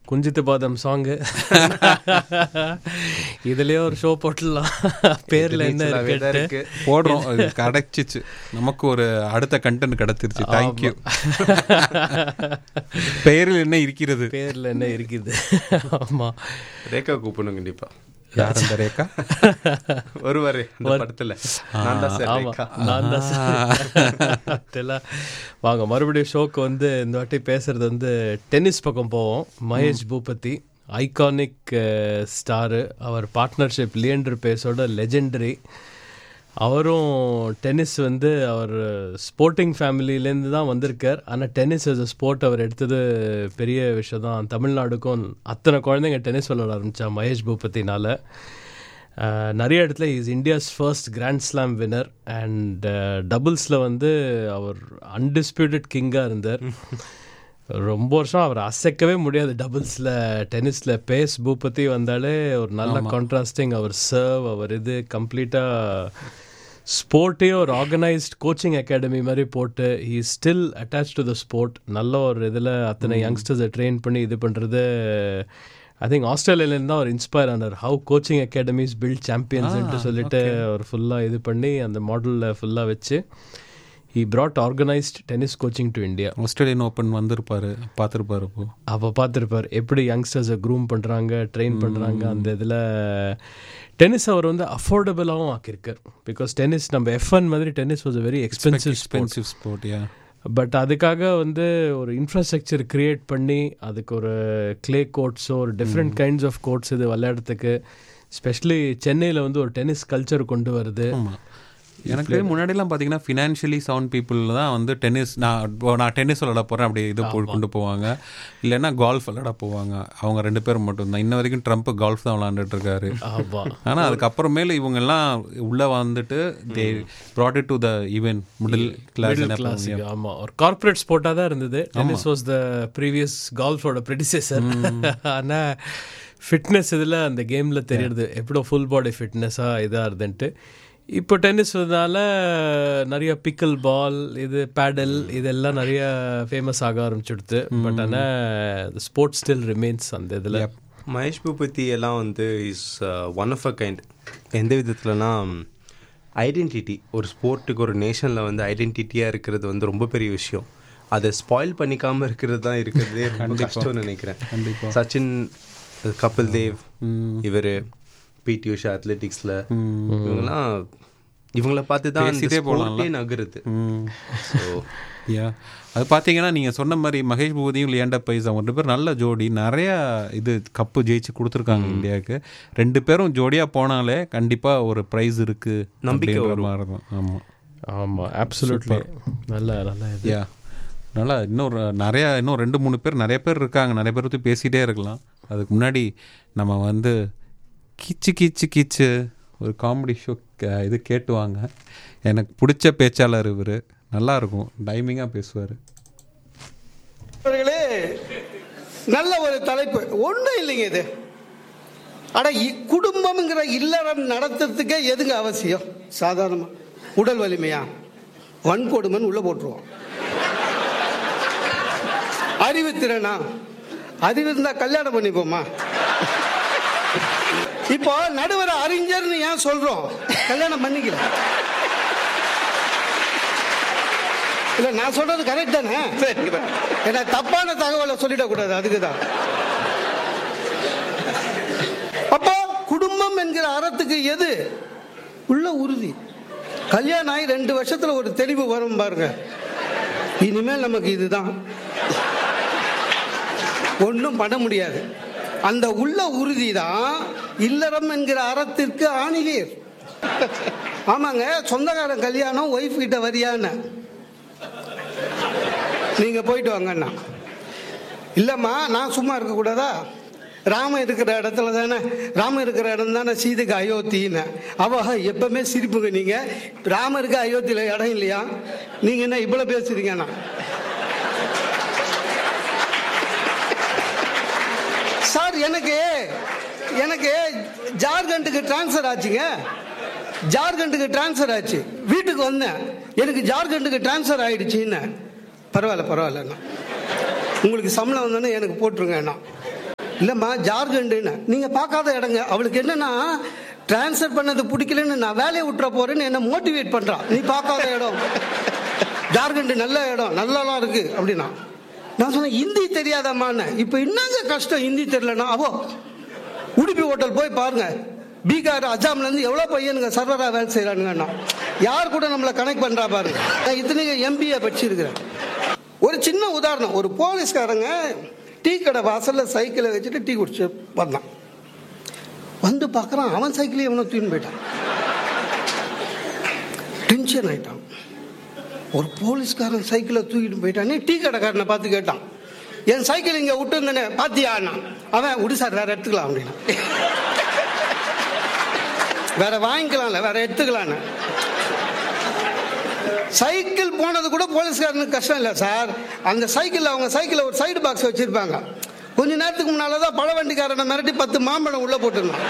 குஞ்சித்து பாதம் சாங்கு இதுலயே ஒரு ஷோ போட்டுடலாம் பேர்ல என்ன நீச்சலாவே தான் இருக்கு இருக்கு போடுறோம் அது கிடைச்சிச்சு நமக்கு ஒரு அடுத்த கண்டென்ட் கிடைச்சிருச்சு தேங்க்யூ பெயரில் என்ன இருக்கிறது பேர்ல என்ன இருக்குது ஆமா ரேகா கூப்பிடணும் கண்டிப்பா யார் அந்த ரேகா வருவாரு இந்த படத்துல நான் தான் சார் ஆமா ரேகா நான் தான் சார் தெரியல. வாங்க மறுபடியும் ஷோக்கு வந்து இந்த வாட்டி பேசுறது வந்து டென்னிஸ் பக்கம் போவோம் மகேஷ் பூபதி ஐகானிக் ஸ்டாரு அவர் பார்ட்னர்ஷிப் லியண்டர் பேஸோட லெஜெண்டரி அவரும் டென்னிஸ் வந்து அவர் ஸ்போர்ட்டிங் ஃபேமிலியிலேருந்து தான் வந்திருக்கார் ஆனால் டென்னிஸ் as a ஸ்போர்ட் அவர் எடுத்தது பெரிய விஷயம் தான் தமிழ்நாடுக்கும் அத்தனை குழந்தைங்க டென்னிஸ் விளையாட ஆரம்பித்தா மகேஷ் பூபதினால அஹ், நிறைய இடத்துல is India's first grand slam winner and டபுள்ஸில் வந்து அவர் அன்டிஸ்பியூட்டட் கிங்காக இருந்தார் ரொம்ப வருஷம் அவர் அசைக்கவே முடியாது டபுள்ஸில் டென்னிஸில் பேஸ் பூபதி வந்தாலே ஒரு நல்ல கான்ட்ராஸ்டிங் அவர் சர்வ் அவர் இது கம்ப்ளீட்டாக ஸ்போர்ட்டே ஒரு ஆர்கனைஸ்ட் கோச்சிங் அகாடமி மாதிரி போட்டு he still attach to the sport நல்ல ஒரு இதில் அத்தனை யங்ஸ்டர்ஸை ட்ரெயின் பண்ணி இது பண்ணுறது ஐ திங்க் ஆஸ்திரேலியாலேருந்து தான் அவர் இன்ஸ்பயர் ஆனார் ஹவு கோச்சிங் அகாடமிஸ் பில்ட் சாம்பியன்ஸ்ன்ட்டு சொல்லிட்டு அவர் ஃபுல்லாக இது பண்ணி அந்த மாடலில் ஃபுல்லாக வச்சு he brought organised tennis coaching to India Australian open வந்திருப்பாரு பார்த்துருப்பாரு இப்போ அப்போ பார்த்துருப்பார் எப்படி யங்ஸ்டர்ஸை க்ரூம் பண்ணுறாங்க ட்ரெயின் பண்ணுறாங்க அந்த இதில் டென்னிஸ் அவர் வந்து அஃபோர்டபுளாகவும் ஆக்கியிருக்கார் பிகாஸ் டென்னிஸ் நம்ம எஃப்என் மாதிரி tennis was very expensive expensive sport yeah but அதுக்காக வந்து ஒரு இன்ஃப்ராஸ்ட்ரக்சர் கிரியேட் பண்ணி அதுக்கு ஒரு க்ளே கோர்ட்ஸோ ஒரு டிஃப்ரெண்ட் கைண்ட்ஸ் ஆஃப் கோர்ட்ஸ் இது விளையாடுறதுக்கு ஸ்பெஷலி சென்னையில் வந்து ஒரு டென்னிஸ் கல்ச்சர் கொண்டு வருது ஆமாம் எனக்கு முன்னாடிலாம் பார்த்தீங்கன்னா ஃபினான்ஷியலி சவுண்ட் பீப்புள் தான் வந்து டென்னிஸ் நான் இப்போ நான் டென்னிஸ் விளாட போகிறேன் அப்படி இது போ- கொண்டு போவாங்க இல்லைன்னா கால்ஃப் விளாட போவாங்க அவங்க ரெண்டு பேரும் மட்டும்தான் இன்ன வரைக்கும் ட்ரம்ப் கால்ஃப் தான் விளாண்டுட்டு இருக்காரு ஆமாம் ஆனால் அதுக்கப்புறமேல இவங்க எல்லாம் உள்ளே வந்துட்டு they brought it to the even middle class classic ஆமா ஒரு கார்ப்பரேட் ஸ்போர்ட்டாக தான் இருந்தது டென்னிஸ் வாஸ் த ப்ரீவியஸ் கால்ஃபோட ப்ரெடிசேசர் ஆனா ஃபிட்னஸ் இதில் அந்த கேமில் தெரியுது எப்படோ ஃபுல் பாடி ஃபிட்னஸாக இதாக இருந்துன்ட்டு இப்போ டென்னிஸ்னால நிறைய பிக்கல் பால் இது பேடல் இதெல்லாம் நிறைய ஃபேமஸ் ஆக ஆரம்பிச்சுடுது பட் ஆனால் ஸ்போர்ட்ஸ் ஸ்டில் ரிமைன்ஸ் அந்த இதில் மகேஷ் பூபதி எல்லாம் வந்து is one of a kind எந்த விதத்துலனா ஐடென்டிட்டி ஒரு ஸ்போர்ட்டுக்கு ஒரு நேஷனில் வந்து ஐடென்டிட்டியாக இருக்கிறது வந்து ரொம்ப பெரிய விஷயம் அதை ஸ்பாயில் பண்ணிக்காமல் இருக்கிறது தான் இருக்கிறதே ரொம்ப கஷ்டம்னு நினைக்கிறேன் சச்சின் கபில் தேவ் இவர் பிடி உஷா அத்லெட்டிக்ஸில் இவங்கெல்லாம் இவங்கள பார்த்து தான் அந்த பேசிட்டே போலாம்ல. ஸ்போர்ட்டே நகருது ஸோ யா அது பார்த்தீங்கன்னா நீங்கள் சொன்ன மாதிரி மகேஷ் பூபதியும் லியாண்டா பைஸ் அவங்க ரெண்டு பேரும் நல்ல ஜோடி நிறைய இது கப்பு ஜெயிச்சு கொடுத்துருக்காங்க இந்தியாவுக்கு ரெண்டு பேரும் ஜோடியாக போனாலே கண்டிப்பாக ஒரு ப்ரைஸ் இருக்கு நம்பிக்கை அப்படின்ற வரும். மாதிரி தான் ஆமாம் ஆமாம் ஆப்சல்யூட்லி நல்ல நல்ல இது யா நல்லா இன்னொரு நிறையா இன்னும் ரெண்டு மூணு பேர் நிறைய பேர் இருக்காங்க நிறைய பேர் பற்றி பேசிகிட்டே இருக்கலாம் அதுக்கு முன்னாடி நம்ம வந்து கீச்சு கீச்சு கீச்சு ஒரு காமெடி ஷோ இது கேட்டுவாங்க எனக்கு பிடிச்ச பேச்சாளர் இவர் நல்லாயிருக்கும் டைமிங்காக பேசுவார் அவர்களே நல்ல ஒரு தலைப்பு ஒன்றும் இல்லைங்க இது அட இ- குடும்பம்ங்கிற இல்லறம் நடத்துறதுக்கே எதுங்க அவசியம் சாதாரணமா உடல் வலிமையா வன்கொடுமைன்னு உள்ள போட்டுருவோம் அறிவுத்திறனா அறிவு இருந்தா கல்யாணம் பண்ணிப்போமா இப்போ நடுவர் அறிஞர்னு ஏன் சொல்றோம் கல்யாணம் பண்ணிக்கல இல்ல நான் சொல்றது கரெக்ட் தானே ஏன்னா தப்பான தகவலை சொல்லிடக்கூடாது அதுக்கு தான் அப்போ குடும்பம் என்கிற அறத்துக்கு எது உள்ள உறுதி கல்யாணம் ஆகி ரெண்டு வருஷத்துல ஒரு தெளிவு வரும் பாருங்க இனிமேல் நமக்கு இதுதான் ஒன்றும் பண்ண முடியாது அந்த உள்ள உறுதி தான் இல்லறம் என்கிற அறத்திற்கு ஆணிவேர் ஆமாங்க சொந்தக்காரன் கல்யாணம் ஒய்ஃப் கிட்ட வரியான்னு நீங்க போயிட்டு வாங்கண்ணா இல்லம்மா நான் சும்மா இருக்க கூடாதா ராமன் இருக்கிற இடத்துல தானே ராமன் இருக்கிற இடம் தானே சீதைக்கு அயோத்தின்னு அவ எப்பவுமே சிரிப்புங்க நீங்க ராமருக்கு அயோத்தியில இடம் இல்லையா நீங்க என்ன இவ்வளவு பேசுறீங்கண்ணா சார் எனக்கு எனக்கு ஜார்க்கண்டுக்கு டிரான்ஸ்ஃபர் ஆச்சுங்க ஜார்க்கண்டுக்கு டிரான்ஸ்ஃபர் ஆச்சு வீட்டுக்கு வந்தேன் எனக்கு ஜார்க்கண்டுக்கு டிரான்ஸ்ஃபர் ஆயிடுச்சுன்னு பரவாயில்ல பரவாயில்லண்ணா உங்களுக்கு சம்பளம் வந்தோன்னே எனக்கு போட்டுருங்க அண்ணா இல்லைம்மா ஜார்க்கண்டுன்னு நீங்கள் பார்க்காத இடங்க அவளுக்கு என்னன்னா ட்ரான்ஸ்ஃபர் பண்ணது பிடிக்கலன்னு நான் வேலையை விட்டுற போறேன்னு என்ன மோட்டிவேட் பண்ணுறான் நீ பார்க்காத இடம் ஜார்க்கண்டு நல்ல இடம் நல்லாலாம் இருக்கு அப்படின்னா நான் சொன்னேன் ஹிந்தி தெரியாதம்மான்னு இப்போ என்னங்க கஷ்டம் ஹிந்தி தெரியலன்னா அவோ உடுப்பி ஹோட்டல் போய் பாருங்க பீகார் அஜாம்லேருந்து எவ்வளோ பையனுங்க சர்வராக வேலை செய்கிறானுங்கன்னா யார் கூட நம்மளை கனெக்ட் பண்ணுறா பாருங்க நான் இத்தனைக்கு எம்பிஏ படிச்சிருக்கிறேன் ஒரு சின்ன உதாரணம் ஒரு போலீஸ்காரங்க டீ கடை வாசலில் சைக்கிளை வச்சுட்டு டீ குடிச்சு வந்தான் வந்து பார்க்குறான் அவன் சைக்கிளையும் இவனை தூக்கின்னு போயிட்டான் டென்ஷன் ஆயிட்டான் ஒரு போலீஸ்காரன் சைக்கிளை தூக்கிட்டு போயிட்டானே டீ கடைக்காரனை பார்த்து கேட்டான் என் சைக்கிள் இங்கே விட்டுருந்தேனே பாத்தியாண்ணா அவன் விடு சார் வேற எடுத்துக்கலாம் அப்படின்னா வேற வாங்கிக்கலாம்ல வேற எடுத்துக்கலான்னு சைக்கிள் போனது கூட போலீஸ்காரனுக்கு கஷ்டம் இல்லை சார் அந்த சைக்கிள் அவங்க சைக்கிளில் ஒரு சைடு பாக்ஸ் வச்சிருப்பாங்க கொஞ்ச நேரத்துக்கு முன்னால தான் பழ வண்டிக்காரனை மிரட்டி பத்து மாம்பழம் உள்ள போட்டுருந்தான்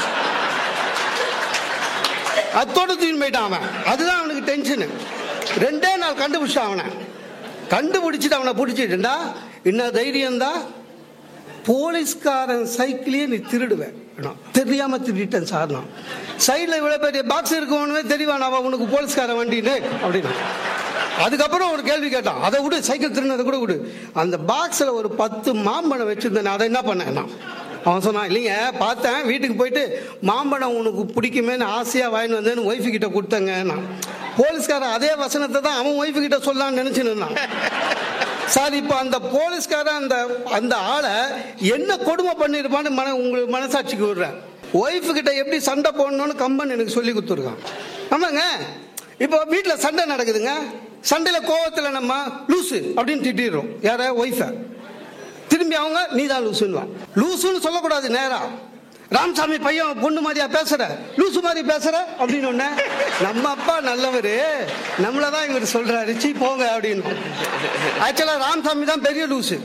அத்தோட தூக்கி போயிட்டான் அவன் அதுதான் அவனுக்கு டென்ஷனு ரெண்டே நாள் கண்டுபிடிச்சான் அவனை கண்டுபிடிச்சிட்டு அவனை பிடிச்சிட்டுண்டா என்ன தைரியம் தான் போலீஸ்காரன் சைக்கிளையே நீ திருடுவேன் நான் தெரியாம திருடிட்டேன் சார் நான் சைடில் இவ்வளோ பெரிய பாக்ஸ் இருக்கவனுமே தெரியவான் அவன் உனக்கு போலீஸ்காரன் வண்டின்னு அப்படின்னு அதுக்கப்புறம் ஒரு கேள்வி கேட்டான் அதை விடு சைக்கிள் திருடினதை கூட விடு அந்த பாக்ஸில் ஒரு பத்து மாம்பழம் வச்சிருந்தேன் அதை என்ன பண்ணேன் நான் அவன் சொன்னான் இல்லைங்க பார்த்தேன் வீட்டுக்கு போயிட்டு மாம்பழம் உனக்கு பிடிக்குமேன்னு ஆசையாக வாங்கிட்டு வந்தேன்னு ஒய்ஃபு கிட்ட கொடுத்தேங்க நான் போலீஸ்காரன் அதே வசனத்தை தான் அவன் ஒய்ஃபு கிட்ட சொல்லலாம்னு நினச்சின்னு இருந்தான் சார் இப்போ அந்த போலீஸ்காரன் அந்த அந்த ஆளை என்ன கொடுமை பண்ணியிருப்பான்னு மன உங்களுக்கு மனசாட்சிக்கு விடுறேன் ஒய்ஃபு கிட்ட எப்படி சண்டை போடணும்னு கம்பன் எனக்கு சொல்லி கொடுத்துருக்கான் ஆமாங்க இப்போ வீட்டில் சண்டை நடக்குதுங்க சண்டையில் கோவத்தில் நம்ம லூசு அப்படின்னு திட்டிடுறோம் யார ஒய்ஃபை திரும்பி அவங்க நீ தான் லூசுன்னுவான் லூசுன்னு சொல்லக்கூடாது நேரா ராமசாமி பையன் பொண்ணு மாதிரியா பேசுற லூசு மாதிரி பேசுற அப்படின்னு ஒண்ணு நம்ம அப்பா நல்லவர் நம்மள தான் இவர் சொல்றாரு சீ போங்க அப்படின்னு ஆக்சுவலா ராமசாமி தான் பெரிய லூசு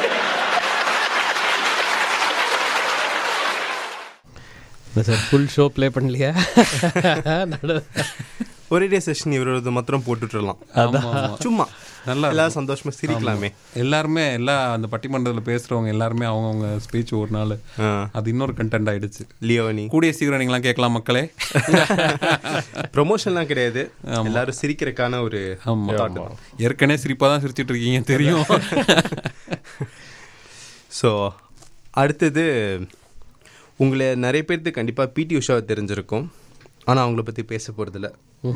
என்ன சார் ஃபுல் ஷோ ப்ளே பண்ணலையா நடு ஒரே டே செஷன் இவரது மாத்திரம் போட்டுட்டுலாம் ஆமா, ஆமா. சும்மா நல்லா எல்லாரும் சந்தோஷமா சிரிக்கலாமே எல்லாருமே எல்லா அந்த பட்டிமன்றத்தில் பேசுறவங்க எல்லாருமே அவங்கவுங்க ஸ்பீச் ஒரு நாள் ஆ. அது இன்னொரு கண்டென்ட் ஆயிடுச்சு லியோனி கூடிய சீக்கிரம் நீங்களாம் கேட்கலாம் மக்களே ப்ரொமோஷன்லாம் கிடையாது எல்லாரும் சிரிக்கிறதுக்கான ஒரு ஆமா thought தான். ஏற்கனவே சிரிப்பாக தான் சிரிச்சிட்டு இருக்கீங்க தெரியும் ஸோ அடுத்தது உங்களை நிறைய பேர்த்துக்கு கண்டிப்பாக பிடி உஷாவை தெரிஞ்சிருக்கும் ஆனால் அவங்கள பற்றி பேச போகிறதில்ல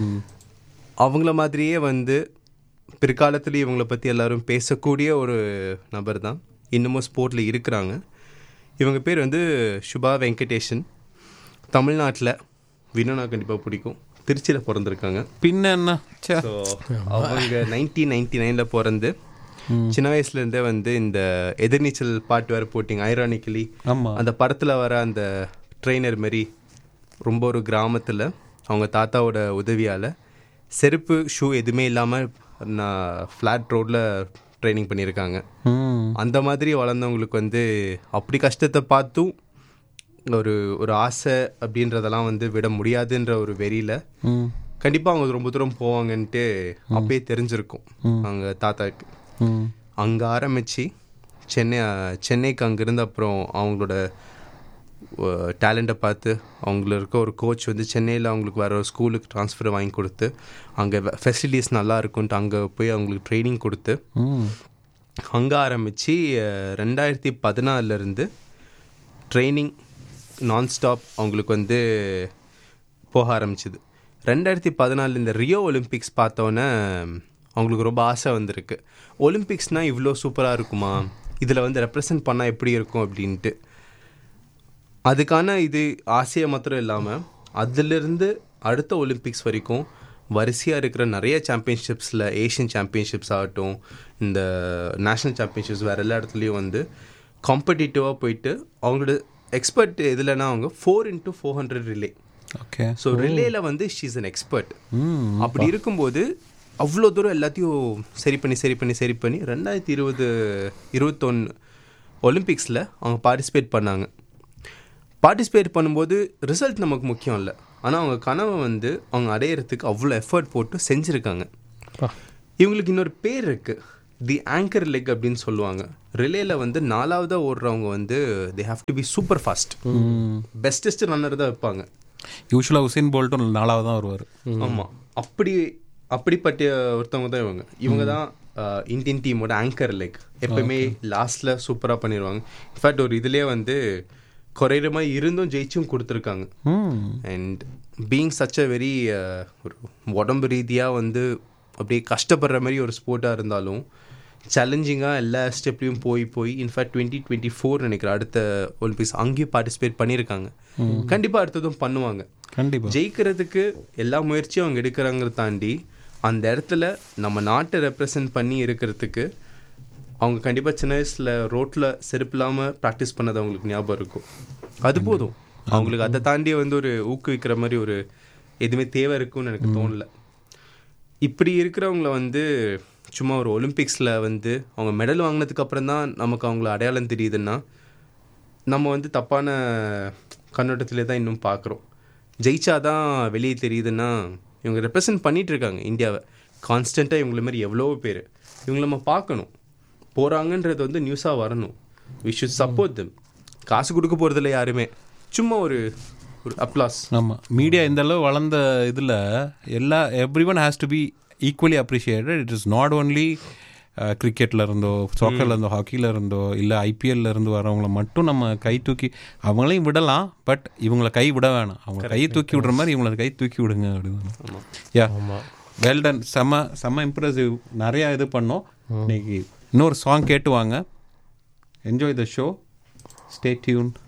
அவங்கள மாதிரியே வந்து பிற்காலத்தில் இவங்கள பற்றி எல்லாரும் பேசக்கூடிய ஒரு நபர் தான் இன்னமும் ஸ்போர்ட்டில் இருக்கிறாங்க இவங்க பேர் வந்து சுபா வெங்கடேஷன் தமிழ்நாட்டில் வினோனா கண்டிப்பாக பிடிக்கும் திருச்சியில் பிறந்திருக்காங்க பின்ன என்ன ச்சே. ஸோ அவங்க நைன்டீன் நைன்டி நைனில் பிறந்து சின்ன வயசுலேருந்தே வந்து இந்த எதிர்நீச்சல் பாட்டு வேறு போட்டிங்க ஐரானிக்கலி ஆமா அந்த படத்தில் வர அந்த ட்ரெயினர் மாரி ரொம்ப ஒரு கிராமத்தில் அவங்க தாத்தாவோட உதவியால் செருப்பு ஷூ எதுவுமே இல்லாமல் நான் ஃப்ளாட் ரோட்டில் ட்ரைனிங் பண்ணியிருக்காங்க ம் அந்த மாதிரி வளர்ந்தவங்களுக்கு வந்து அப்படி கஷ்டத்தை பார்த்தும் ஒரு ஒரு ஆசை அப்படின்றதெல்லாம் வந்து விட முடியாதுன்ற ஒரு வெறியில் ம் கண்டிப்பாக அவங்க ரொம்ப தூரம் போவாங்கன்ட்டு அப்பயே தெரிஞ்சிருக்கும் அவங்க தாத்தாக்கு ம் அங்கே ஆரம்பித்து சென்னை சென்னைக்கு அங்கேருந்து அப்புறம் அவங்களோட டேலண்ட்டை பார்த்து அவங்கள இருக்க ஒரு கோச் வந்து சென்னையில் அவங்களுக்கு வர ஒரு ஸ்கூலுக்கு ட்ரான்ஸ்ஃபர் வாங்கி கொடுத்து அங்கே ஃபெசிலிட்டிஸ் நல்லா இருக்குன்ட்டு அங்கே போய் அவங்களுக்கு ட்ரைனிங் கொடுத்து ம் அங்கே ஆரம்பித்து ரெண்டாயிரத்தி பதினாலிருந்து ட்ரைனிங் நான்ஸ்டாப் அவங்களுக்கு வந்து போக ஆரம்பிச்சுது ரெண்டாயிரத்தி பதினாலு இந்த ரியோ ஒலிம்பிக்ஸ் பார்த்தோன்னே அவங்களுக்கு ரொம்ப ஆசை வந்திருக்கு ஒலிம்பிக்ஸ்னால் இவ்வளோ சூப்பராக இருக்குமா இதில் வந்து ரெப்ரசன்ட் பண்ணால் எப்படி இருக்கும் அப்படின்ட்டு அதுக்கான இது ஆசையை மாத்திரம் இல்லாமல் அதிலிருந்து அடுத்த ஒலிம்பிக்ஸ் வரைக்கும் வரிசையாக இருக்கிற நிறைய சாம்பியன்ஷிப்ஸில் ஏஷியன் சாம்பியன்ஷிப்ஸ் ஆகட்டும் இந்த நேஷ்னல் சாம்பியன்ஷிப்ஸ் வேறு எல்லா இடத்துலையும் வந்து காம்படிட்டிவாக போயிட்டு அவங்களோட எக்ஸ்பர்ட் எதுலனா அவங்க four into four hundred relay okay so ரிலேல வந்து ஷீஸ் அன் எக்ஸ்பர்ட் ம் அப்படி இருக்கும்போது அவ்வளோ தூரம் எல்லாத்தையும் சரி பண்ணி சரி பண்ணி சரி பண்ணி ரெண்டாயிரத்தி இருபது இருபத்தொன்று ஒலிம்பிக்ஸில் அவங்க பார்ட்டிசிபேட் பண்ணாங்க பார்ட்டிசிபேட் பண்ணும்போது ரிசல்ட் நமக்கு முக்கியம் இல்லை ஆனால் அவங்க கனவை வந்து அவங்க அடையிறதுக்கு அவ்வளோ எஃபர்ட் போட்டு செஞ்சுருக்காங்க பா. இவங்களுக்கு இன்னொரு பேர் இருக்குது தி ஆங்கர் லெக் அப்படின்னு சொல்லுவாங்க ரிலேல வந்து நாலாவதாக ஓடுறவங்க வந்து they have to be super fast bestest runner தான் வைப்பாங்க யூஸ்வலாக உசேன் போல்ட்டும் நாலாவது தான் வருவார் ஆமாம் அப்படி அப்படிப்பட்ட ஒருத்தவங்க தான் இவங்க இவங்க தான் அஹ், இந்தியன் டீமோட ஆங்கர் லெக் எப்பயுமே லாஸ்ட்ல சூப்பராக பண்ணிடுவாங்க இன்ஃபேக்ட் ஒரு இதுலேயே வந்து குறையிற மாதிரி இருந்தும் ஜெயிச்சும் கொடுத்துருக்காங்க and being such a very ஒரு உடம்பு ரீதியாக வந்து அப்படியே கஷ்டப்படுற மாதிரி ஒரு ஸ்போர்ட்டாக இருந்தாலும் சேலஞ்சிங்காக எல்லா ஸ்டெப்லையும் போய் போய் இன்ஃபேக்ட் டுவெண்ட்டி டுவெண்ட்டி ஃபோர் நினைக்கிறேன் அடுத்த ஒலிம்பிக்ஸ் அங்கேயும் பார்ட்டிசிபேட் பண்ணியிருக்காங்க கண்டிப்பாக அடுத்ததும் பண்ணுவாங்க கண்டிப்பாக ஜெயிக்கிறதுக்கு எல்லா முயற்சியும் அவங்க எடுக்கிறாங்கிறத தாண்டி அந்த இடத்துல நம்ம நாட்டை ரெப்ரசன்ட் பண்ணி இருக்கிறதுக்கு அவங்க கண்டிப்பாக சின்ன வயசில் ரோட்டில் செருப்பு இல்லாமல் ப்ராக்டிஸ் பண்ணது அவங்களுக்கு ஞாபகம் இருக்கும் அது போதும் அவங்களுக்கு அதை தாண்டி வந்து ஒரு ஊக்குவிக்கிற மாதிரி ஒரு எதுவுமே தேவை இருக்கும்னு எனக்கு தோணல இப்படி இருக்கிறவங்கள வந்து சும்மா ஒரு ஒலிம்பிக்ஸில் வந்து அவங்க மெடல் வாங்கினதுக்கு அப்புறம் தான் நமக்கு அவங்கள அடையாளம் தெரியுதுன்னா நம்ம வந்து தப்பான கண்ணோட்டத்திலே தான் இன்னும் பார்க்குறோம் ஜெயிச்சாதான் வெளியே தெரியுதுன்னா இவங்க ரெப்ரசன்ட் பண்ணிட்டு இருக்காங்க இந்தியாவை கான்ஸ்டண்ட்டாக இவங்கள மாதிரி எவ்வளோ பேர் இவங்கள நம்ம பார்க்கணும் போகிறாங்கன்றது வந்து நியூஸாக வரணும் வி ஷுட் சப்போர்ட் them காசு கொடுக்க போகிறதில்ல யாருமே சும்மா ஒரு ஒரு அப்ளாஸ் ஆமாம் மீடியா இந்த அளவு வளர்ந்த இதில் எல்லா every one has to be equally appreciated it is not only கிரிக்கெட்டில் இருந்தோ சாக்கரில் இருந்தோ ஹாக்கியில் இருந்தோ இல்லை ஐபிஎல்ல இருந்து வரவங்கள மட்டும் நம்ம கை தூக்கி அவங்களையும் விடலாம் பட் இவங்கள கை விட வேணாம் அவங்க கையை தூக்கி விடுற மாதிரி இவங்கள கை தூக்கி விடுங்க அப்படின்னு யா வெல் டன் செம்ம செம்ம இம்ப்ரெசிவ் நிறையா இது பண்ணோம் இன்னைக்கு இன்னொரு சாங் கேட்டு வாங்க enjoy the show stay tune